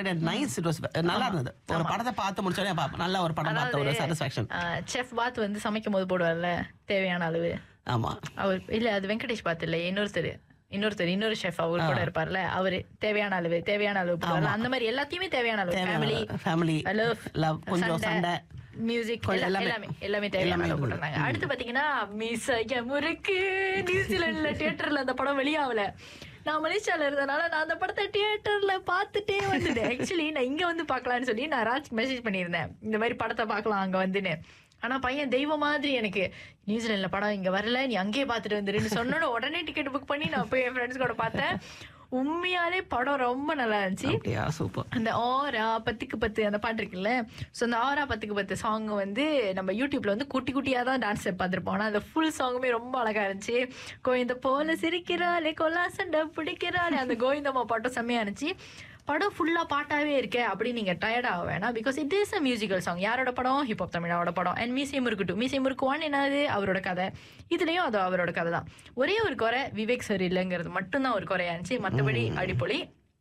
Excited nice it was நல்லா இருந்தது ஒரு படத்தை பார்த்து முடிச்சோடனே அப்ப நல்ல ஒரு படம் பார்த்த ஒரு சாட்டிஸ்ஃபேக்ஷன் செஃப் பாத் வந்து சமைக்கும் போது போடுவார்ல தேவையான அளவு ஆமா அவர் இல்ல அது வெங்கடேஷ் பாத் இல்ல இன்னொருத்தர் இன்னொருத்தர் இன்னொரு ஷெஃப் அவர் கூட இருப்பார்ல அவரு தேவையான அளவு தேவையான அளவு போடுவார்ல அந்த மாதிரி எல்லாத்தையுமே தேவையான அளவு ஃபேமிலி ஃபேமிலி லவ் லவ் கொஞ்சம் சண்டை மியூசிக் கொஞ்சம் எல்லாமே எல்லாமே. எல்லாமே தேவையான எல்லாமே அளவு இருந்தது. போட்டிருந்தாங்க அடுத்து பாத்தீங்கன்னா மிஸ் முறுக்கு நியூசிலாந்துல தியேட்டர்ல அந்த படம் வெளியாகல நான் மலேசியால இருந்தனால நான் அந்த படத்தை தியேட்டர்ல பார்த்துட்டே வந்தேன் ஆக்சுவலி நான் இங்க வந்து பார்க்கலாம்னு சொல்லி நான் ராஜ் மெசேஜ் பண்ணியிருந்தேன் இந்த மாதிரி படத்தை பார்க்கலாம் அங்க வந்துன்னு ஆனா பையன் தெய்வம் மாதிரி எனக்கு நியூசிலாந்துல படம் இங்க வரல நீ அங்கேயே பார்த்துட்டு வந்துருன்னு சொன்னோட உடனே டிக்கெட் புக் பண்ணி நான் போய் என் ஃப்ரெண்ட்ஸ் கூட பார்த்தேன் உண்மையாலே படம் ரொம்ப நல்லா இருந்துச்சு அப்படியா சூப்பர் அந்த ஆரா பத்துக்கு பத்து அந்த பாட்டு இருக்குல்ல ஸோ அந்த ஆரா பத்துக்கு பத்து சாங் வந்து நம்ம யூடியூப்ல வந்து குட்டி குட்டியாக தான் டான்ஸ் பார்த்துருப்போம் ஆனால் அந்த ஃபுல் சாங்குமே ரொம்ப அழகா இருந்துச்சு கோவிந்த போல சிரிக்கிறாளே கொல்லா சண்டை பிடிக்கிறாளே அந்த கோவிந்தம்மா பாட்டும் செம்மையா இருந்துச்சு படம் ஃபுல்லா பாட்டாவே இருக்கே அப்படின்னு நீங்க டயர்ட் ஆக வேணாம் because it is a musical song யாரோட படம் ஹிப்ஹாப் தமிழாவோட படம் அண்ட் மீசை முறுக்கு டூ மீசை முறுக்கு ஒன் என்னது அவரோட கதை இதுலயும் அது அவரோட கதை தான் ஒரே ஒரு குறை விவேக் சார் இல்லைங்கிறது மட்டும்தான் ஒரு குறையா இருந்துச்சு மற்றபடி அடிப்பொலி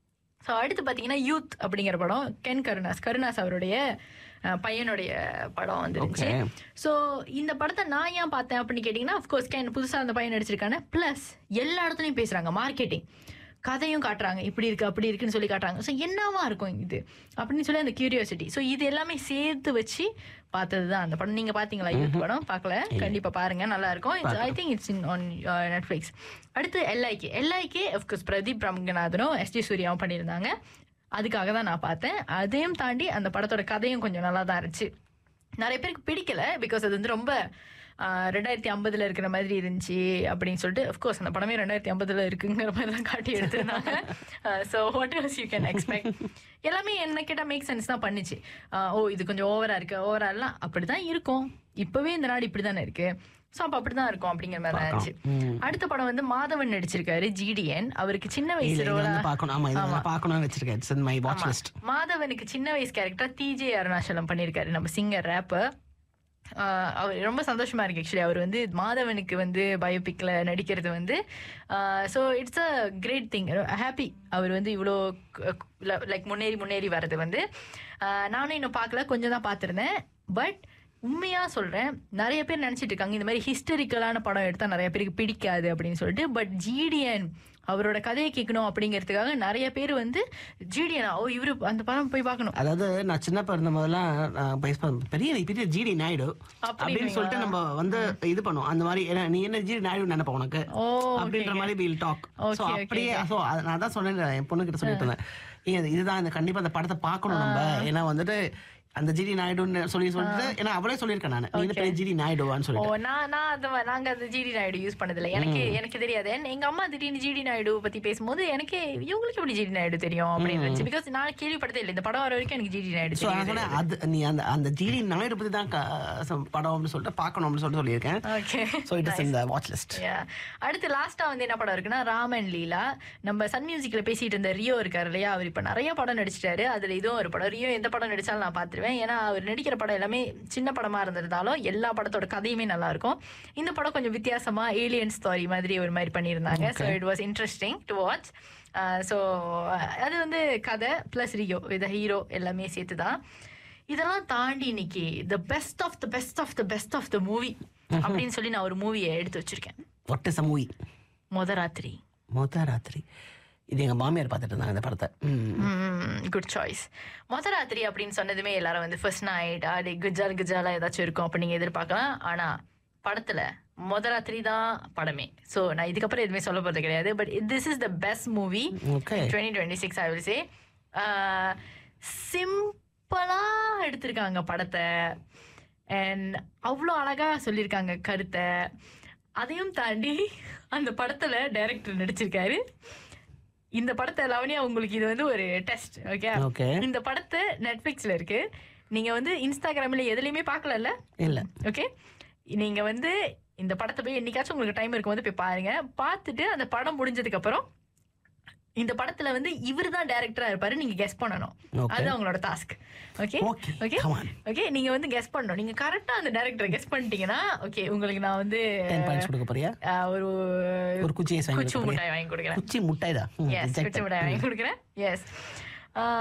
ஸோ அடுத்து பார்த்தீங்கன்னா யூத் அப்படிங்கிற படம் கென் கருணாஸ் கருணாஸ் அவருடைய அஹ், பையனுடைய படம் வந்துருந்துச்சு Okay. ஸோ இந்த படத்தை நான் ஏன் பார்த்தேன் அப்படின்னு கேட்டிங்கன்னா அஃப்கோர்ஸ் கென் புதுசாக அந்த பையன் நடிச்சிருக்கானே ப்ளஸ் எல்லா இடத்துலையும் பேசுகிறாங்க மார்க்கெட்டிங் கதையும் காட்டுறாங்க இப்படி இருக்கு அப்படி இருக்குன்னு சொல்லி காட்டுறாங்க ஸோ என்னவா இருக்கும் இது அப்படின்னு சொல்லி அந்த கியூரியாசிட்டி ஸோ இது எல்லாமே சேர்த்து வச்சு பார்த்தது தான் அந்த படம் நீங்க பாத்தீங்களா யூத் படம் பார்க்கல கண்டிப்பா பாருங்க நல்லா இருக்கும் I think it's in on Netflix அடுத்து எல்ஐகே எல்ஐகே அஃப்கோர்ஸ் பிரதீப் ரங்கநாதனும் எஸ்டி சூர்யாவும் பண்ணியிருந்தாங்க அதுக்காக தான் நான் பார்த்தேன் அதையும் தாண்டி அந்த படத்தோட கதையும் கொஞ்சம் நல்லா தான் இருந்துச்சு நிறைய பேருக்கு பிடிக்கல பிகாஸ் அது வந்து ரொம்ப ஆஹ், ரெண்டாயிரத்தி ஐம்பதுல இருக்கிற மாதிரி இருந்துச்சு அப்படின்னு சொல்லிட்டு அஃப்கோர்ஸ் அந்த படமே ரெண்டாயிரத்தி ஐம்பதுல இருக்குங்கிற மாதிரி தான் காட்டி எடுத்திருந்தாங்க so what else you can expect எல்லாமே என்ன கேட்டால் மேக் சென்ஸ் தான் பண்ணுச்சு ஆஹ், ஓ இது கொஞ்சம் ஓவரா இருக்கு ஓவரா எல்லாம் அப்படிதான் இருக்கும் இப்பவே இந்த நாடு இப்படி தானே இருக்கு ஸோ அப்போ அப்படிதான் இருக்கும் அப்படிங்கிற மாதிரி தான் இருந்துச்சு அடுத்த படம் வந்து மாதவன் நடிச்சிருக்காரு ஜிடிஎன் அவருக்கு சின்ன இல்ல வயசு இது ரோலா வந்து பார்க்கணும் ஆமா இது வந்து பார்க்கணும்னு வச்சிருக்கேன் இட்ஸ் மை வாட்ச் லிஸ்ட் மாதவனுக்கு சின்ன வயசு கேரக்டர் டிஜே அருணாச்சலம் பண்ணியிருக்காரு நம்ம சிங்கர் ரேப்பர் அவர் ரொம்ப சந்தோஷமா இருக்கு ஆக்சுவலி அவர் வந்து மாதவனுக்கு வந்து பயோபிக்ல நடிக்கிறது வந்து so it's a great thing happy அவர் வந்து இவ்வளோ லைக் முன்னேறி முன்னேறி வர்றது வந்து ஆஹ் நானும் இன்னும் பார்க்கல கொஞ்சம் தான் பார்த்துருந்தேன் பட் உண்மையா சொல்றேன் நிறைய பேர் நினைச்சிட்டு இருக்காங்க இந்த மாதிரி ஹிஸ்டரிக்கலான படம் எடுத்தா நிறைய பேருக்கு பிடிக்காது அப்படின்னு சொல்லிட்டு பட் ஜிடிஎன் அவரோட கதையை கேட்கணும் அப்படிங்கிறதுக்காக நிறைய பேர் வந்து ஜிடிஎன் ஓ இவரு அந்த படம் போய் பார்க்கணும் அதாவது நான் சின்ன இருந்த போதெல்லாம் நான் பேச- பெரிய பெரிய ஜிடி நாயுடு அப்படின்னு சொல்லிட்டு நம்ம வந்து இது பண்ணுவோம் அந்த மாதிரி ஏன்னா, நீ என்ன ஜிடி நாயுடு நினைப்ப உனக்கு ஓ அப்படின்ற மாதிரி wheel talk Okay, so okay, அப்படியே சோ நான் தான் சொன்னேன் என் பொண்ணு கிட்ட சொல்லிட்டு இருந்தேன் ஏன் இது- இதுதான் இந்த கண்டிப்பா அந்த படத்தை பார்க்கணும் நம்ம ஏன்னா வந்துட்டு அந்த ஜிடி நாயுடுன்னு சொல்லி சொல்லிட்டு ஏன்னா அவளே சொல்லியிருக்கேன் நான் நீ வந்து பெரிய ஜிடி நாயுடுவான்னு ஓ சொல்லிட்டு நான் நான் அது ம- நாங்க அந்த ஜிடி நாயுடு யூஸ் பண்ணதில்ல எனக்கு எனக்கு தெரியாது And எங்க அம்மா திடீர்னு ஜிடி நாயுடு பத்தி பேசும்போது எனக்கு இவங்களுக்கு எப்படி ஜிடி நாயுடு தெரியும் அப்படின்னு இருந்துச்சு பிகாஸ் நான் கேள்விப்பட்டதே இல்லை இந்த படம் வர வரைக்கும் எனக்கு ஜிடி நாயுடு சோ நான் தெரியும் சொன்னேன் அது நீ அந்த அந்த ஜிடி நாயுடு பத்தி தான் க- சம் படம்னு சொல்லிட்டு பார்க்கணும் அப்படின்னு சொல்லிட்டு சொல்லியிருக்கேன் ஓகே சோ இட் இஸ் இந்த வாட்ச் லிஸ்ட் Yeah. அடுத்து லாஸ்டா வந்து என்ன படம் இருக்குன்னா ராமன் லீலா நம்ம சன் மியூசிக்ல பேசிட்டு இருந்த ரியோ இருக்காரு இல்லையா அவர் இப்ப நிறைய படம் நடிச்சிட்டாரு அதுல இதுவும் ஒரு படம் ரியோ எந்த படம் நடிச்சாலும் நான் பாத்துருவேன் ஏன்னா அவர் நடிக்கிற படம் எல்லாமே சின்ன படமா இருந்திருந்தாலும் எல்லா படத்தோட கதையுமே நல்லா இருக்கும் இந்த படம் கொஞ்சம் வித்தியாசமா ஏலியன் ஸ்டோரி மாதிரி ஒரு மாதிரி பண்ணியிருந்தாங்க so it was interesting to watch so அது வந்து கதை ப்ளஸ் ரியோ இது ஹீரோ எல்லாமே சேர்த்து தான் இதெல்லாம் தாண்டி இன்னைக்கு the best of the best of the best of the movie அப்படின்னு சொல்லி நான் ஒரு மூவியை எடுத்து வச்சிருக்கேன் வாட் இஸ் அ மூவி மொத ராத்திரி மொத ராத்திரி இது எங்க மாமியார் பார்த்துட்டு இருந்தாங்க இந்த படத்தை ம். குட் சாய்ஸ் மொத ராத்திரி அப்படின்னு சொன்னதுமே எல்லாரும் வந்து ஃபர்ஸ்ட் நைட் அது குஜால் குஜாலா ஏதாச்சும் இருக்கும் அப்ப நீங்க எதிர்பார்க்கலாம் ஆனா படத்துல மொத ராத்திரி தான் படமே ஸோ நான் இதுக்கப்புறம் எதுவுமே சொல்ல போறது கிடையாது but this is the best movie Okay. Twenty twenty six I will say சிம்பிளா எடுத்திருக்காங்க படத்தை அண்ட் அவ்வளோ அழகா சொல்லியிருக்காங்க கருத்தை அதையும் தாண்டி அந்த படத்துல டைரக்டர் நடிச்சிருக்காரு இந்த படத்தை லவனியா உங்களுக்கு இது வந்து ஒரு டெஸ்ட் ஓகே ஓகே இந்த படத்தை நெட்ஃபிளிக்ஸ்ல இருக்கு நீங்க வந்து இன்ஸ்டாகிராம்ல எதுலயுமே பார்க்கலல்ல இல்ல ஓகே நீங்க வந்து இந்த படத்தை போய் என்னைக்காச்சும் உங்களுக்கு டைம் இருக்கும் போது போய் பாருங்க பார்த்துட்டு அந்த படம் முடிஞ்சதுக்கு அப்புறம் இந்த படத்துல வந்து இவர் தான் டைரக்டரா இருப்பாரு நீங்க கெஸ் பண்ணணும் Okay. அது உங்களோட task okay Okay, okay come on. Okay நீங்க வந்து கெஸ் பண்ணணும் நீங்க கரெக்டா அந்த டைரக்டரை கெஸ் பண்ணிட்டீங்கன்னா ஓகே உங்களுக்கு நான் வந்து டென் பாயிண்ட்ஸ் கொடுக்க போறியா அஹ், ஒரு ஒரு குச்சியை வாங்கி குச்சி கொடுக்க போறியா? மிட்டாய் வாங்கி கொடுக்குறேன் குச்சி முட்டாய் தான் எஸ் குச்சி மிட்டாய் வாங்கி கொடுக்குறேன் எஸ்